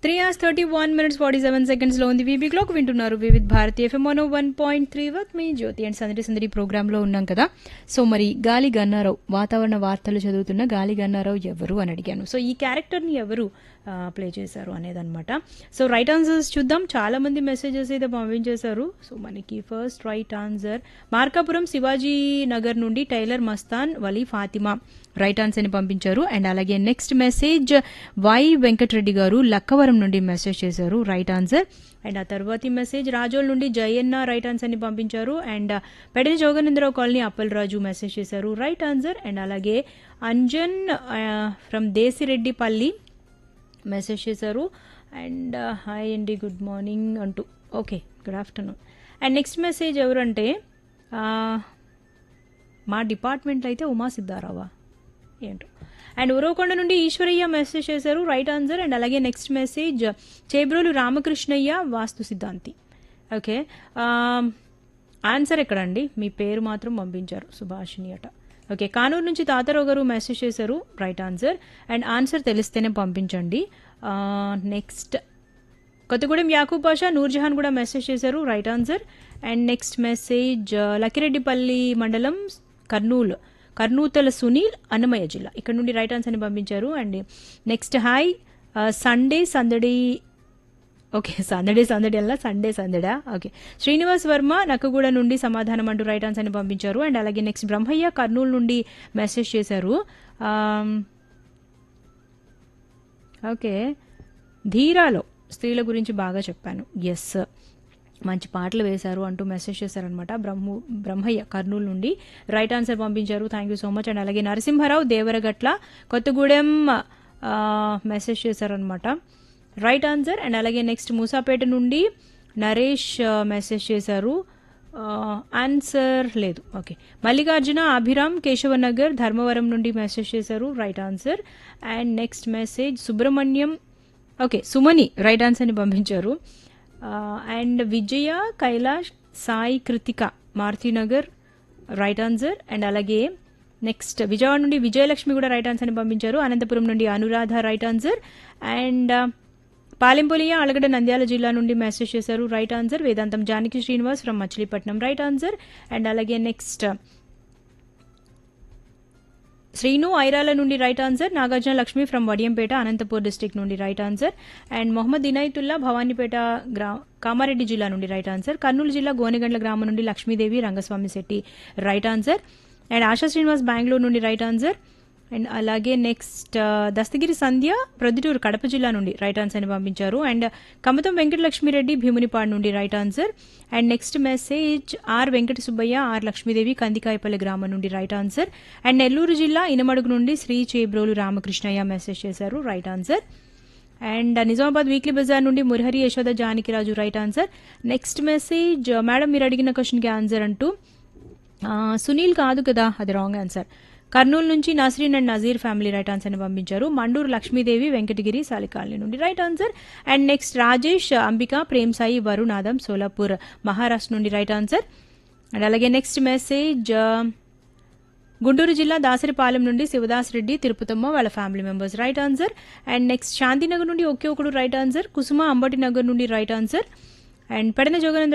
three hours thirty one minutes forty seven సెకండ్స్లో ఉంది VB clock వింటున్నారు Vividh Bharati FM one one point three with మీ Jyothi and సందడి సందడి ప్రోగ్రాంలో ఉన్నాం కదా సో మరి గాలి గన్నారావు వాతావరణ వార్తలు చదువుతున్న గాలి గన్నారావు ఎవరు అని అడిగాను సో ఈ క్యారెక్టర్ని ఎవరు ప్లే చేశారు అనేదన్నమాట సో రైట్ ఆన్సర్స్ చూద్దాం చాలా మంది మెసేజెస్ అయితే పంపించేశారు సో మనకి first right answer Markapuram Shivaji Nagar నుండి tailor Mastan Vali Fatima right answer ని పంపించారు అండ్ అలాగే నెక్స్ట్ మెసేజ్ వై వెంకటరెడ్డి గారు లక్కవరం నుండి మెసేజ్ చేశారు రైట్ ఆన్సర్ అండ్ ఆ తర్వాతి మెసేజ్ రాజోల్ నుండి జయన్న రైట్ ఆన్సర్ ని పంపించారు అండ్ పెడని జోగనేంద్రరావు కాలనీ అప్పలరాజు మెసేజ్ చేశారు రైట్ ఆన్సర్ అండ్ అలాగే అంజన్ ఫ్రమ్ దేశిరెడ్డిపల్లి మెసేజ్ చేశారు అండ్ హాయ్ అండి గుడ్ మార్నింగ్ అంటూ okay good afternoon and next message ఎవరంటే మా డిపార్ట్మెంట్లో అయితే ఉమా సిద్ధారావా ఏంటో అండ్ ఉరవకొండ నుండి ఈశ్వరయ్య మెసేజ్ చేశారు రైట్ ఆన్సర్ అండ్ అలాగే నెక్స్ట్ మెసేజ్ చేబ్రోలు రామకృష్ణయ్య వాస్తు సిద్ధాంతి ఓకే ఆన్సర్ ఎక్కడండి మీ పేరు మాత్రం పంపించారు సుభాషిణి అట ఓకే కానూరు నుంచి తాతారావు గారు మెసేజ్ చేశారు రైట్ ఆన్సర్ అండ్ ఆన్సర్ తెలిస్తేనే పంపించండి నెక్స్ట్ కొత్తగూడెం యాకూబ్ పాషా నూర్జహాన్ కూడా మెసేజ్ చేశారు right answer and next message Lakkireddipalli మండలం కర్నూలు కర్నూతల సునీల్ అన్నమయ్య జిల్లా ఇక్కడ నుండి రైట్ ఆన్సర్ని పంపించారు అండ్ నెక్స్ట్ హాయ్ సండే సందడి ఓకే సందడే సందడి అలా సండే సందడా ఓకే శ్రీనివాస్ వర్మ నక్కగూడ నుండి సమాధానం అంటూ రైట్ ఆన్సర్ని పంపించారు అండ్ అలాగే నెక్స్ట్ బ్రహ్మయ్య కర్నూలు నుండి మెసేజ్ చేశారు ఓకే ధీరాలో స్త్రీల గురించి బాగా చెప్పాను ఎస్ మంచి పాటలు వేశారు అంటూ మెసేజ్ చేశారనమాట బ్రహ్మ బ్రహ్మయ్య కర్నూలు నుండి రైట్ ఆన్సర్ పంపించారు thank you so much and అలాగే నరసింహారావు దేవరగట్ల కొత్తగూడెం మెసేజ్ చేశారనమాట రైట్ ఆన్సర్ అండ్ అలాగే నెక్స్ట్ మూసాపేట నుండి నరేష్ మెసేజ్ చేశారు ఆన్సర్ లేదు ఓకే మల్లికార్జున అభిరామ్ కేశవనగర్ ధర్మవరం నుండి మెసేజ్ చేశారు right answer and next message Subrahmanyam okay సుమని రైట్ ఆన్సర్ని పంపించారు and Vijaya Kailash Sai Krithika Marutinagar right answer and అలాగే నెక్స్ట్ విజయవాడ నుండి విజయలక్ష్మి కూడా రైట్ ఆన్సర్ని పంపించారు అనంతపురం నుండి అనురాధ రైట్ ఆన్సర్ అండ్ పాలెంపొలియా అలగడ నంద్యాల జిల్లా నుండి మెసేజ్ చేశారు right answer Vedantam Janaki Srinivas from Machilipatnam right answer and అలాగే నెక్స్ట్ శ్రీను ఐరాల నుండి right answer Nagarjuna Lakshmi from Vadiyampeta Anantapur district నుండి right answer and Mohammed Inayatullah Bhavanipeta గ్రా కామారెడ్డి జిల్లా నుండి రైట్ ఆన్సర్ కర్నూలు జిల్లా గోనెగండ్ల గ్రామం నుండి Lakshmidevi Rangaswamy Shetty right answer and Asha Srinivas Bengaluru నుండి రైట్ ఆన్సర్ అండ్ అలాగే నెక్స్ట్ దస్తగిరి సంధ్య ప్రొద్దుటూరు కడప జిల్లా నుండి రైట్ ఆన్సర్ని పంపించారు అండ్ కమతం వెంకటలక్ష్మిరెడ్డి భీమునిపాడు నుండి right answer and next message R Venkata Subbaiah R Lakshmidevi Kandikayapalli గ్రామం నుండి రైట్ ఆన్సర్ అండ్ నెల్లూరు జిల్లా ఇనమడుగు నుండి శ్రీ చేబ్రోలు రామకృష్ణయ్య మెసేజ్ చేశారు right answer and Nizamabad weekly bazaar నుండి Murahari Yashoda Janakiraju right answer next message madam మీరు అడిగిన క్వశ్చన్కి ఆన్సర్ అంటూ సునీల్ కాదు కదా అది రాంగ్ ఆన్సర్ కర్నూలు నుంచి Nasreen and Nazir family right ఆన్సర్ని పంపించారు మండూరు లక్ష్మీదేవి వెంకటగిరి సాలికాలనీ నుండి right answer and next Rajesh Ambika Prem Sai Varun Adam Solapur Maharashtra నుండి రైట్ ఆన్సర్ అండ్ అలాగే నెక్స్ట్ మెసేజ్ గుంటూరు జిల్లా దాసరిపాలెం నుండి శివదాస్ రెడ్డి తిరుపతమ్మ వాళ్ళ family members right answer and next Shantinagar నుండి ఒకే ఒకడు రైట్ ఆన్సర్ కుసుమ అంబటి నగర్ నుండి రైట్ ఆన్సర్ అండ్ పెడన జోగనేంద్ర